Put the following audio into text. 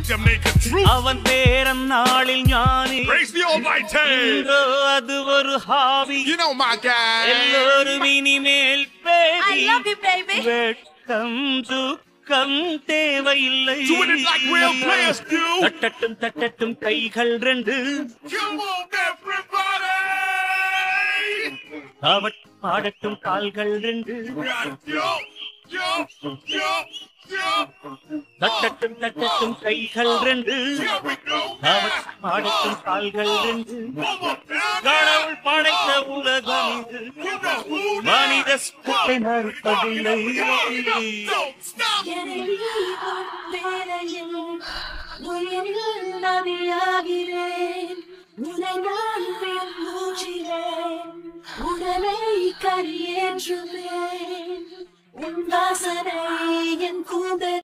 Jamaican truth. அவன் பேரன் நாளில் ஞானி Praise the Almighty. இன்றோ அது ஒரு ஹாவி You know my guy. எல்லோரும் இனிமேல் I பேசி love you, baby. வெட்கம் துக்கம் தேவையில்லை Doing it like real players do. தட்டட்டும் தட்டட்டும் கைகள் ரெண்டு Come on, everybody. அவட் பாடட்டும் கால்கள் ரெண்டு Yo, yo, yo, yo. தட்டட்டும் தட்டட்டும் கைகள் ரெண்டு Here we go. அவட் பாடட்டும் கால்கள் ரெண்டு One more time. கடவுள் படைத்த உலகம் இது You know who மனித சுத்தத்தை மறுப்பதில்லை Don't stop. உயிரில் நதியாகிறேன் உன்னை நான் மூச்சிலேன் உடலை கரியேற்றுவேன் உன் வாசனை என் கூந்தல்